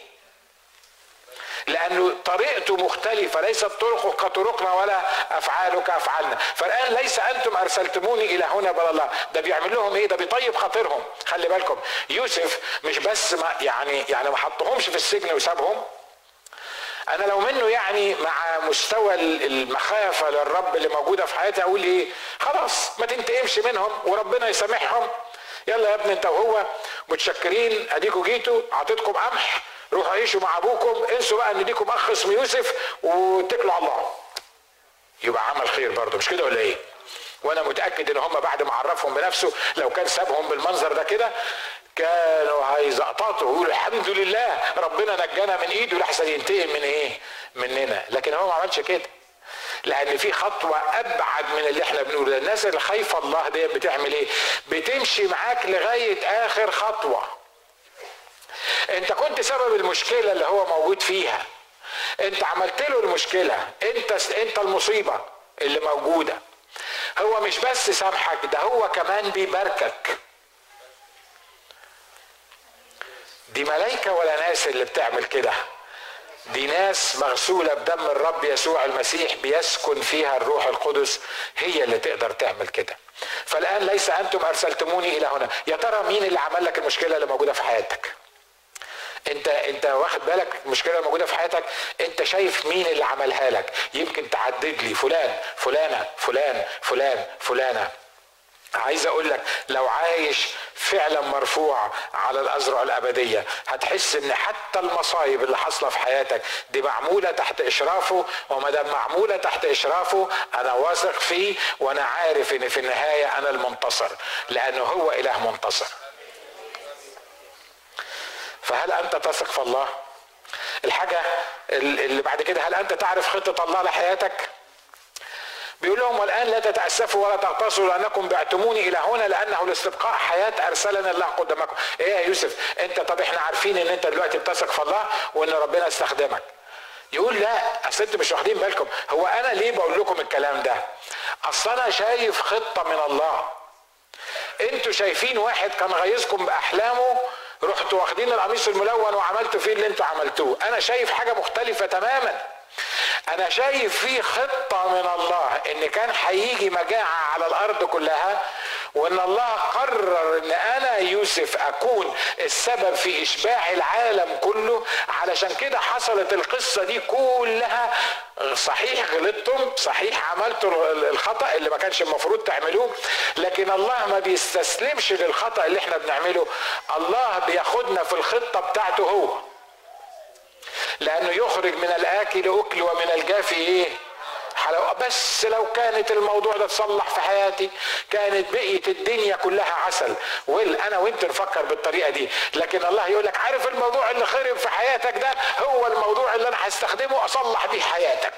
لأنه طريقته مختلفة ليست طرقه كطرقنا ولا أفعاله كأفعالنا فالآن ليس أنتم أرسلتموني إلى هنا بل الله ده بيعمل لهم إيه ده بيطيب خاطرهم خلي بالكم يوسف مش بس ما يعني يعني ما حطهمش في السجن وسابهم انا لو منه يعني مع مستوى المخافه للرب اللي موجوده في حياتي اقول ايه خلاص ما تنتقمش منهم وربنا يسامحهم يلا يا ابني انت وهو متشكرين اديكوا جيتوا اعطيتكم قمح روحوا عيشوا مع ابوكم انسوا بقى ان ليكم اخ اسمه يوسف واتكلوا على الله يبقى عمل خير برضه مش كده ولا ايه وانا متاكد ان هم بعد ما عرفهم بنفسه لو كان سابهم بالمنظر ده كده كانوا هيزقططوا ويقولوا الحمد لله ربنا نجانا من ايده لحسن ينتقم من ايه مننا لكن هو ما عملش كده لان في خطوه ابعد من اللي احنا بنقوله الناس اللي خايفه الله دي بتعمل ايه بتمشي معاك لغايه اخر خطوه انت كنت سبب المشكله اللي هو موجود فيها انت عملت له المشكله انت انت المصيبه اللي موجوده هو مش بس سامحك ده هو كمان بيباركك دي ملايكة ولا ناس اللي بتعمل كده دي ناس مغسولة بدم الرب يسوع المسيح بيسكن فيها الروح القدس هي اللي تقدر تعمل كده فالآن ليس أنتم أرسلتموني إلى هنا يا ترى مين اللي عمل لك المشكلة اللي موجودة في حياتك انت انت واخد بالك المشكله موجوده في حياتك انت شايف مين اللي عملها لك يمكن تعدد لي فلان فلانه فلان فلان فلانه عايز اقول لك لو عايش فعلا مرفوع على الازرع الابديه هتحس ان حتى المصايب اللي حاصله في حياتك دي معموله تحت اشرافه وما دام معموله تحت اشرافه انا واثق فيه وانا عارف ان في النهايه انا المنتصر لانه هو اله منتصر فهل انت تثق في الله الحاجة اللي بعد كده هل أنت تعرف خطة الله لحياتك؟ بيقول لهم والآن لا تتأسفوا ولا تغتصوا لأنكم بعتموني إلى هنا لأنه لاستبقاء حياة أرسلنا الله قدامكم إيه يا يوسف أنت طب إحنا عارفين إن أنت دلوقتي بتثق في الله وإن ربنا استخدمك يقول لا اصل انتوا مش واخدين بالكم هو انا ليه بقول لكم الكلام ده اصل انا شايف خطه من الله انتوا شايفين واحد كان غيظكم باحلامه رحتوا واخدين القميص الملون وعملتوا فيه اللي انتوا عملتوه انا شايف حاجه مختلفه تماما انا شايف في خطه من الله ان كان هيجي مجاعه على الارض كلها وان الله قرر ان انا يوسف اكون السبب في اشباع العالم كله علشان كده حصلت القصه دي كلها صحيح غلطتم صحيح عملتوا الخطا اللي ما كانش المفروض تعملوه لكن الله ما بيستسلمش للخطا اللي احنا بنعمله الله بياخدنا في الخطه بتاعته هو لانه يخرج من الاكل اكل ومن الجاف ايه حلاوة بس لو كانت الموضوع ده اتصلح في حياتي كانت بقيت الدنيا كلها عسل ويل انا وانت نفكر بالطريقه دي لكن الله يقول لك عارف الموضوع اللي خرب في حياتك ده هو الموضوع اللي انا هستخدمه اصلح بيه حياتك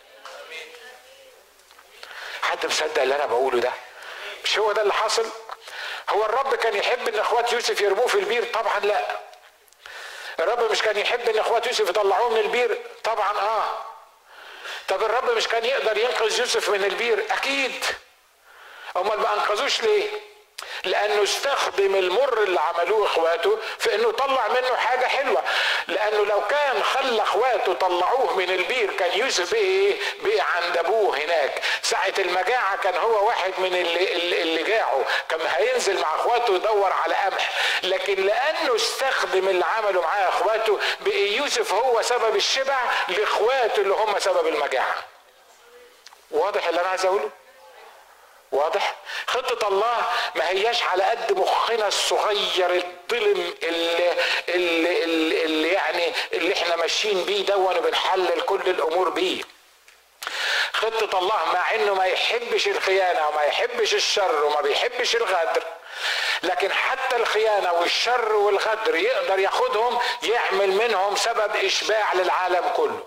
حد مصدق اللي انا بقوله ده مش هو ده اللي حصل هو الرب كان يحب ان اخوات يوسف يرموه في البير طبعا لا الرب مش كان يحب ان اخوات يوسف يطلعوه من البير طبعا اه طب الرب مش كان يقدر ينقذ يوسف من البير اكيد امال ما انقذوش ليه لانه استخدم المر اللي عملوه اخواته في انه طلع منه حاجه حلوه لانه لو كان خلى اخواته طلعوه من البير كان يوسف بقي ايه بقي عند ابوه هناك ساعه المجاعه كان هو واحد من اللي, اللي جاعوا كان هينزل مع اخواته يدور على قمح لكن لانه استخدم اللي عمله معاه اخواته بقي يوسف هو سبب الشبع لاخواته اللي هم سبب المجاعه واضح اللي انا عايز اقوله واضح خطة الله ما هياش على قد مخنا الصغير الظلم اللي, اللي, اللي, اللي يعني اللي احنا ماشيين بيه دون وبنحلل كل الامور بيه خطة الله مع انه ما يحبش الخيانة وما يحبش الشر وما بيحبش الغدر لكن حتى الخيانة والشر والغدر يقدر ياخدهم يعمل منهم سبب اشباع للعالم كله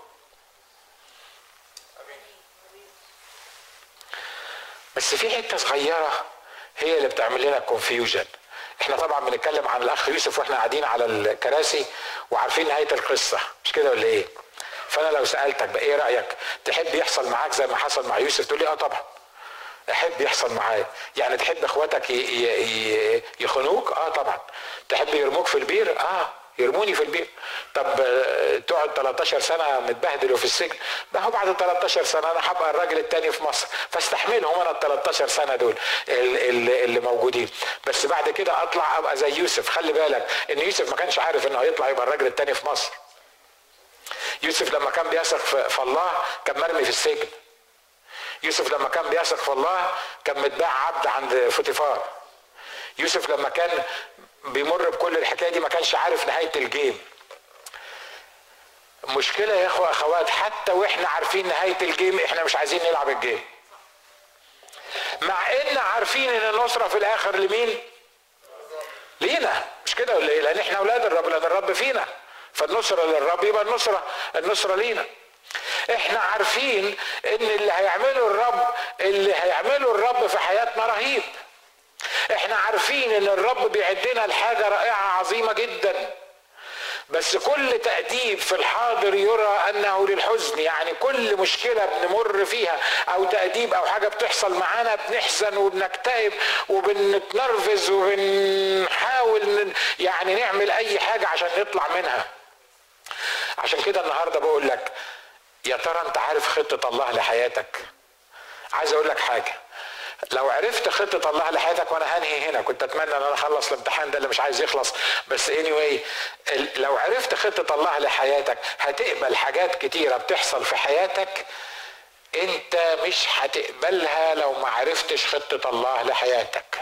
بس في حته صغيره هي اللي بتعمل لنا كونفيوجن احنا طبعا بنتكلم عن الاخ يوسف واحنا قاعدين على الكراسي وعارفين نهايه القصه مش كده ولا ايه فانا لو سالتك بقى ايه رايك تحب يحصل معاك زي ما حصل مع يوسف تقول لي اه طبعا احب يحصل معايا يعني تحب اخواتك يخنوك اه طبعا تحب يرموك في البير اه يرموني في البير طب تقعد 13 سنه متبهدل وفي السجن ما هو بعد 13 سنه انا هبقى الراجل التاني في مصر فاستحملهم انا ال 13 سنه دول اللي, اللي موجودين بس بعد كده اطلع ابقى زي يوسف خلي بالك ان يوسف ما كانش عارف انه هيطلع يبقى الراجل التاني في مصر يوسف لما كان بيثق في الله كان مرمي في السجن يوسف لما كان بيثق في الله كان متباع عبد عند فوتيفار يوسف لما كان بيمر بكل الحكايه دي ما كانش عارف نهايه الجيم مشكله يا اخوه اخوات حتى واحنا عارفين نهايه الجيم احنا مش عايزين نلعب الجيم مع ان عارفين ان النصره في الاخر لمين لينا مش كده ولا ايه لان احنا اولاد الرب لان الرب فينا فالنصره للرب يبقى النصره النصره لينا احنا عارفين ان اللي هيعمله الرب اللي هيعمله الرب في حياتنا رهيب احنا عارفين ان الرب بيعدنا لحاجه رائعه عظيمه جدا بس كل تأديب في الحاضر يرى أنه للحزن يعني كل مشكلة بنمر فيها أو تأديب أو حاجة بتحصل معانا بنحزن وبنكتئب وبنتنرفز وبنحاول يعني نعمل أي حاجة عشان نطلع منها عشان كده النهاردة بقول لك يا ترى أنت عارف خطة الله لحياتك عايز أقول لك حاجة لو عرفت خطة الله لحياتك وانا هنهي هنا كنت اتمنى ان انا اخلص الامتحان ده اللي مش عايز يخلص بس anyway لو عرفت خطة الله لحياتك هتقبل حاجات كتيرة بتحصل في حياتك انت مش هتقبلها لو ما عرفتش خطة الله لحياتك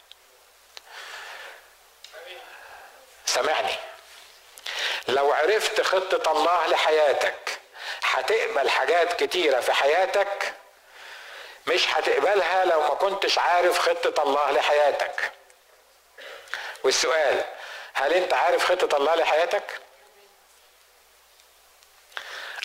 سامعني لو عرفت خطة الله لحياتك هتقبل حاجات كتيرة في حياتك مش هتقبلها لو ما كنتش عارف خطة الله لحياتك والسؤال هل انت عارف خطة الله لحياتك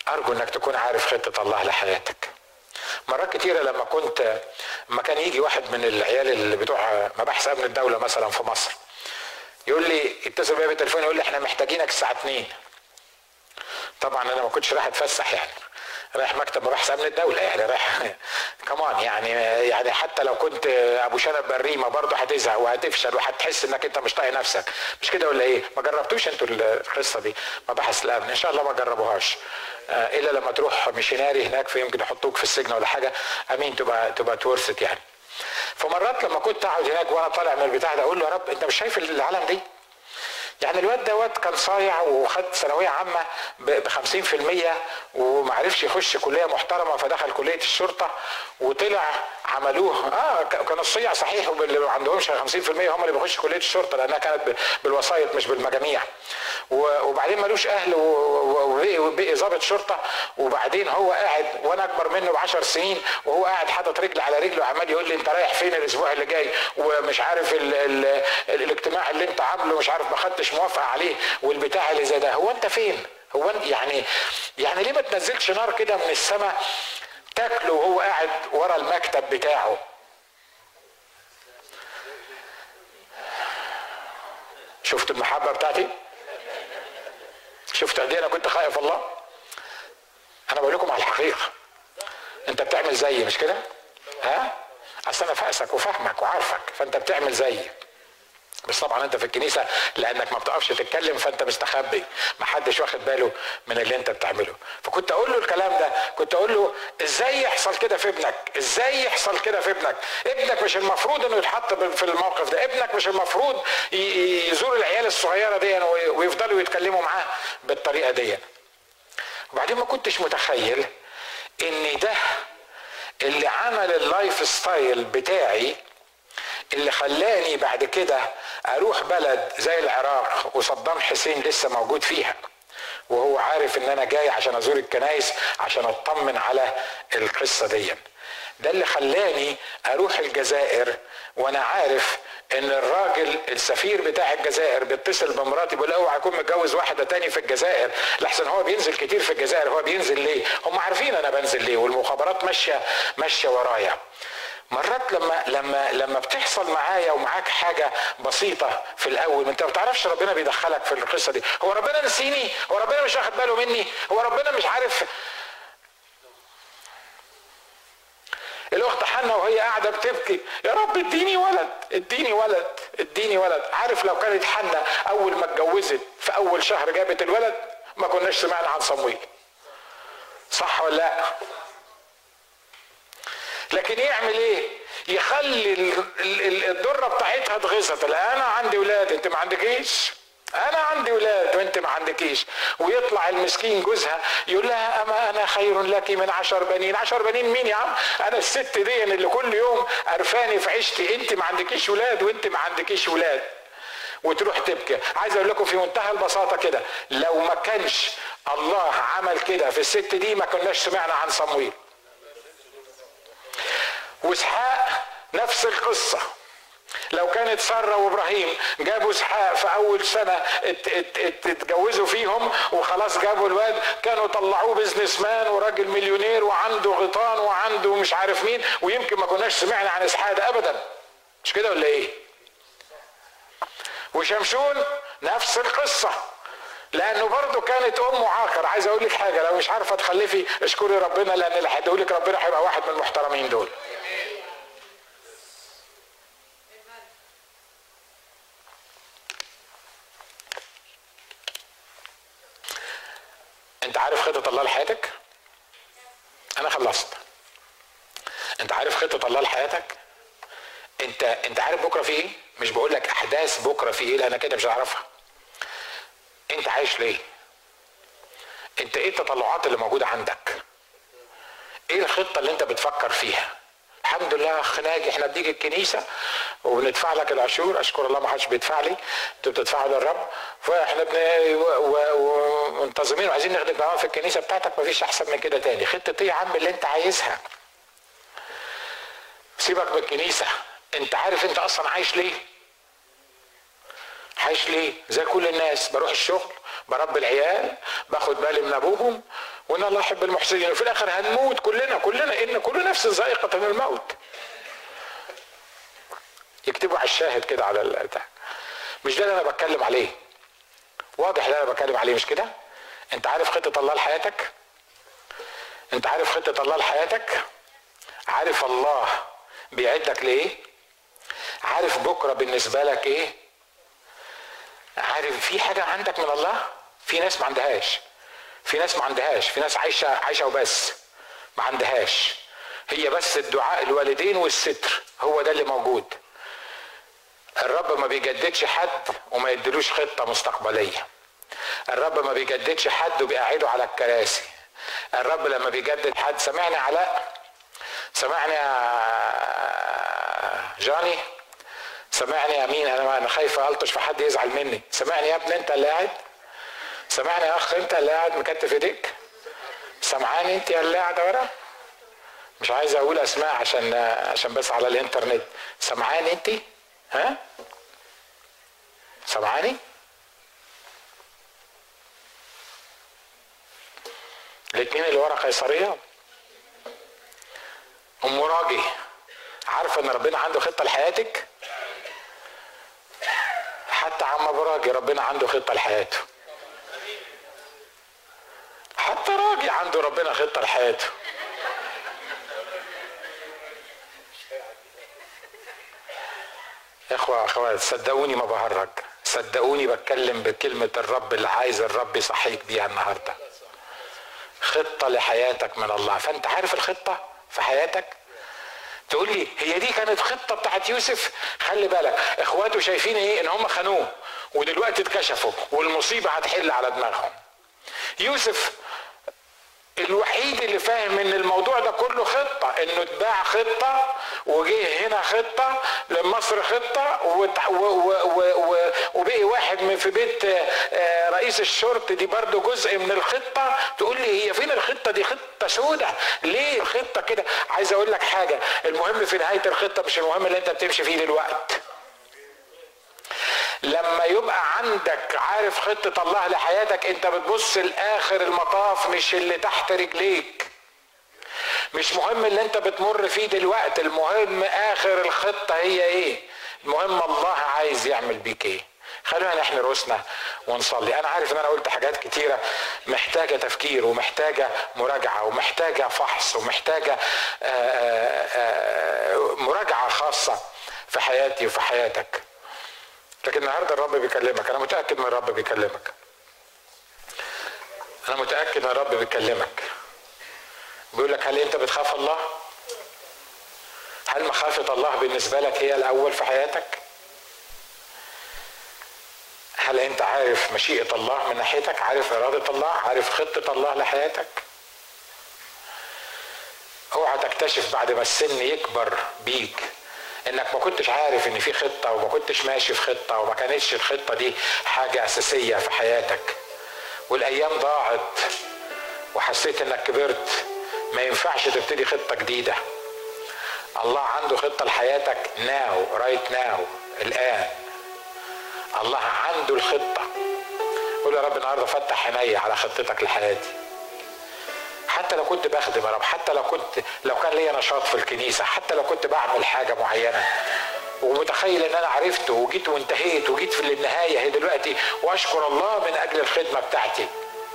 ارجو انك تكون عارف خطه الله لحياتك مرات كتيره لما كنت لما كان يجي واحد من العيال اللي بتوع مباحث امن الدوله مثلا في مصر يقول لي يتصل بيا بالتليفون يقول لي احنا محتاجينك الساعه 2 طبعا انا ما كنتش رايح اتفسح يعني رايح مكتب مباحث امن الدوله يعني رايح كمان يعني يعني حتى لو كنت ابو شنب بريمه برضه هتزهق وهتفشل وهتحس انك انت مش طايق نفسك مش كده ولا ايه؟ ما جربتوش انتوا القصه دي مباحث الامن ان شاء الله ما جربوهاش آه، الا لما تروح ميشناري هناك في يمكن يحطوك في السجن ولا حاجه امين تبقى تبقى تورثت يعني فمرات لما كنت اقعد هناك وانا طالع من البتاع ده اقول له يا رب انت مش شايف العالم دي؟ يعني الواد ده واد كان صايع وخد ثانويه عامه ب 50% وما عرفش يخش كليه محترمه فدخل كليه الشرطه وطلع عملوه اه كان الصيع صحيح واللي ما عندهمش 50% هم اللي بيخشوا كليه الشرطه لانها كانت بالوسايط مش بالمجاميع وبعدين ملوش اهل وبقي ظابط شرطه وبعدين هو قاعد وانا اكبر منه ب 10 سنين وهو قاعد حاطط رجل على رجل وعمال يقول لي انت رايح فين الاسبوع اللي جاي ومش عارف ال ال الاجتماع اللي انت عامله مش عارف ما خدتش موافقه عليه والبتاع اللي زي ده هو انت فين؟ هو يعني يعني ليه ما تنزلش نار كده من السماء تاكله وهو قاعد ورا المكتب بتاعه شفت المحبه بتاعتي شفت قد ايه انا كنت خايف الله انا بقول لكم على الحقيقه انت بتعمل زيي مش كده ها اصل انا فاقسك وفاهمك وعارفك فانت بتعمل زيي بس طبعا انت في الكنيسه لانك ما بتقفش تتكلم فانت مستخبي ما حدش واخد باله من اللي انت بتعمله فكنت اقول له الكلام ده كنت اقول له ازاي يحصل كده في ابنك ازاي يحصل كده في ابنك ابنك مش المفروض انه يتحط في الموقف ده ابنك مش المفروض يزور العيال الصغيره دي ويفضلوا يتكلموا معاه بالطريقه دي وبعدين ما كنتش متخيل ان ده اللي عمل اللايف ستايل بتاعي اللي خلاني بعد كده اروح بلد زي العراق وصدام حسين لسه موجود فيها وهو عارف ان انا جاي عشان ازور الكنايس عشان اطمن على القصه دي ده اللي خلاني اروح الجزائر وانا عارف ان الراجل السفير بتاع الجزائر بيتصل بمراتي بيقول اوعى يكون متجوز واحده تاني في الجزائر لحسن هو بينزل كتير في الجزائر هو بينزل ليه هم عارفين انا بنزل ليه والمخابرات ماشيه ماشيه ورايا مرات لما لما لما بتحصل معايا ومعاك حاجه بسيطه في الاول انت ما بتعرفش ربنا بيدخلك في القصه دي هو ربنا نسيني هو ربنا مش واخد باله مني هو ربنا مش عارف الاخت حنا وهي قاعده بتبكي يا رب اديني ولد اديني ولد اديني ولد عارف لو كانت حنا اول ما اتجوزت في اول شهر جابت الولد ما كناش سمعنا عن صمويل صح ولا لا لكن يعمل ايه يخلي الذره بتاعتها تغيظها لا انا عندي ولاد انت ما عندكيش انا عندي ولاد وانت ما عندكيش ويطلع المسكين جوزها يقول لها اما انا خير لك من عشر بنين عشر بنين مين يا عم انا الست دي اللي كل يوم قرفاني في عيشتي انت ما عندكيش ولاد وانت ما عندكيش ولاد وتروح تبكي عايز اقول لكم في منتهى البساطه كده لو ما كانش الله عمل كده في الست دي ما كناش سمعنا عن صمويل واسحاق نفس القصه لو كانت سارة وابراهيم جابوا اسحاق في اول سنة اتجوزوا فيهم وخلاص جابوا الواد كانوا طلعوه بزنس مان وراجل مليونير وعنده غيطان وعنده مش عارف مين ويمكن ما كناش سمعنا عن اسحاق ده ابدا مش كده ولا ايه وشمشون نفس القصة لانه برضه كانت امه عاقر عايز اقول لك حاجه لو مش عارفه تخلفي اشكري ربنا لان اللي هيديهولك لك ربنا هيبقى واحد من المحترمين دول انت عارف خطة الله لحياتك انا خلصت انت عارف خطة الله لحياتك انت انت عارف بكره في ايه مش بقول لك احداث بكره في ايه لان كده مش هعرفها انت عايش ليه انت ايه التطلعات اللي موجوده عندك ايه الخطه اللي انت بتفكر فيها الحمد لله اخ ناجي احنا بنيجي الكنيسه وبندفع لك العشور اشكر الله ما حدش بيدفع لي انتوا بتدفعوا للرب فاحنا بن ومنتظمين وعايزين نخدم معاهم في الكنيسه بتاعتك مفيش احسن من كده تاني خطه ايه يا عم اللي انت عايزها سيبك من الكنيسه انت عارف انت اصلا عايش ليه عايش ليه زي كل الناس بروح الشغل بربي العيال باخد بالي من ابوهم وان الله يحب المحسنين وفي الاخر هنموت كلنا كلنا ان كل نفس ذائقه الموت يكتبوا على الشاهد كده على البتاع مش ده اللي انا بتكلم عليه واضح اللي انا بتكلم عليه مش كده انت عارف خطه الله لحياتك انت عارف خطه الله لحياتك عارف الله بيعدك لايه عارف بكره بالنسبه لك ايه عارف في حاجه عندك من الله في ناس ما عندهاش في ناس ما عندهاش في ناس عايشه عايشه وبس ما عندهاش هي بس الدعاء الوالدين والستر هو ده اللي موجود الرب ما بيجددش حد وما يدلوش خطه مستقبليه الرب ما بيجددش حد وبيقعده على الكراسي الرب لما بيجدد حد سمعني علاء سمعني يا جاني سمعني يا مين انا انا خايف الطش في حد يزعل مني سمعني يا ابني انت اللي قاعد سمعني يا اخ انت اللي قاعد مكتف ايديك سمعاني انت اللي قاعده ورا مش عايز اقول اسماء عشان عشان بس على الانترنت سمعاني انت ها سمعاني الاثنين اللي ورا قيصريه ام راجي عارفه ان ربنا عنده خطه لحياتك حتى عم براجي ربنا عنده خطه لحياته حتى راجي عنده ربنا خطه لحياته يا اخوة اخوات صدقوني ما بهرج صدقوني بتكلم بكلمة الرب اللي عايز الرب يصحيك بيها النهاردة خطة لحياتك من الله فانت عارف الخطة في حياتك تقول لي هي دي كانت خطة بتاعت يوسف خلي بالك اخواته شايفين ايه ان هم خانوه ودلوقتي اتكشفوا والمصيبة هتحل على دماغهم يوسف الوحيد اللي فاهم ان الموضوع ده كله خطة انه اتباع خطة وجه هنا خطة لمصر خطة وبقي واحد من في بيت رئيس الشرطة دي برضو جزء من الخطة تقول لي هي فين الخطة دي خطة سودة ليه الخطة كده عايز اقول لك حاجة المهم في نهاية الخطة مش المهم اللي انت بتمشي فيه دلوقتي لما يبقى عندك عارف خطة الله لحياتك انت بتبص لاخر المطاف مش اللي تحت رجليك مش مهم اللي انت بتمر فيه دلوقتي المهم اخر الخطة هي ايه المهم الله عايز يعمل بيك ايه خلونا نحن رؤوسنا ونصلي انا عارف ان انا قلت حاجات كتيرة محتاجة تفكير ومحتاجة مراجعة ومحتاجة فحص ومحتاجة آآ آآ مراجعة خاصة في حياتي وفي حياتك لكن النهارده الرب بيكلمك انا متاكد ان الرب بيكلمك انا متاكد ان الرب بيكلمك بيقول لك هل انت بتخاف الله هل مخافه الله بالنسبه لك هي الاول في حياتك هل انت عارف مشيئه الله من ناحيتك عارف اراده الله عارف خطه الله لحياتك اوعى تكتشف بعد ما السن يكبر بيك انك ما كنتش عارف ان في خطه وما كنتش ماشي في خطه وما كانتش الخطه دي حاجه اساسيه في حياتك والايام ضاعت وحسيت انك كبرت ما ينفعش تبتدي خطه جديده الله عنده خطه لحياتك ناو رايت ناو الان الله عنده الخطه قول يا رب النهارده فتح عيني على خطتك لحياتي حتى لو كنت بخدم يا رب حتى لو كنت لو كان ليا نشاط في الكنيسه حتى لو كنت بعمل حاجه معينه ومتخيل ان انا عرفت وجيت وانتهيت وجيت في النهايه هي دلوقتي واشكر الله من اجل الخدمه بتاعتي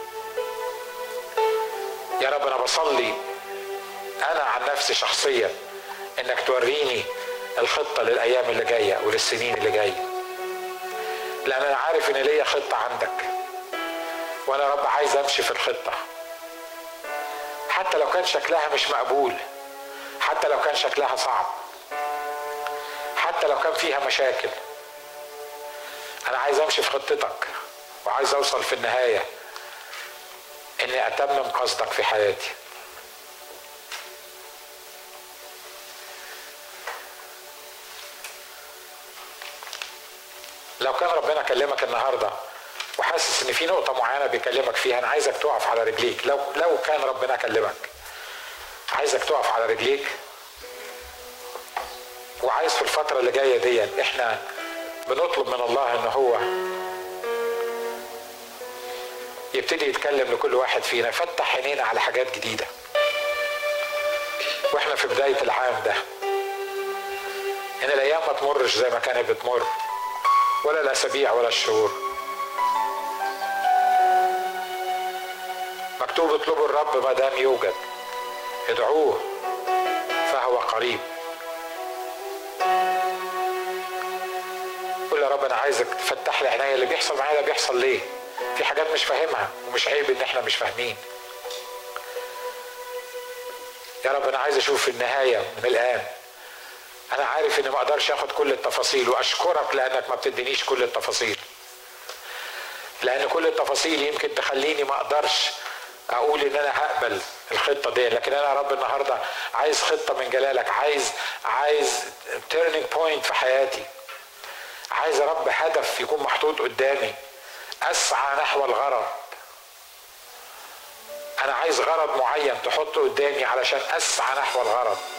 يا رب انا بصلي انا عن نفسي شخصيا انك توريني الخطه للايام اللي جايه وللسنين اللي جايه لان انا عارف ان ليا خطه عندك وانا يا رب عايز امشي في الخطه حتى لو كان شكلها مش مقبول حتى لو كان شكلها صعب حتى لو كان فيها مشاكل انا عايز امشي في خطتك وعايز اوصل في النهايه اني اتمم قصدك في حياتي لو كان ربنا كلمك النهارده وحاسس ان في نقطه معينه بيكلمك فيها انا عايزك تقف على رجليك لو لو كان ربنا كلمك عايزك تقف على رجليك وعايز في الفتره اللي جايه دي احنا بنطلب من الله ان هو يبتدي يتكلم لكل واحد فينا فتح عينينا على حاجات جديده واحنا في بدايه العام ده ان الايام ما تمرش زي ما كانت بتمر ولا الاسابيع ولا الشهور مكتوب اطلبوا الرب ما دام يوجد ادعوه فهو قريب قول يا رب انا عايزك تفتح لي عينيا اللي بيحصل معايا ده بيحصل ليه في حاجات مش فاهمها ومش عيب ان احنا مش فاهمين يا رب انا عايز اشوف النهايه من الان انا عارف اني ما اقدرش اخد كل التفاصيل واشكرك لانك ما بتدينيش كل التفاصيل لان كل التفاصيل يمكن تخليني ما اقدرش اقول ان انا هقبل الخطه دي لكن انا يا رب النهارده عايز خطه من جلالك عايز عايز تيرنينج بوينت في حياتي عايز يا رب هدف يكون محطوط قدامي اسعى نحو الغرض انا عايز غرض معين تحطه قدامي علشان اسعى نحو الغرض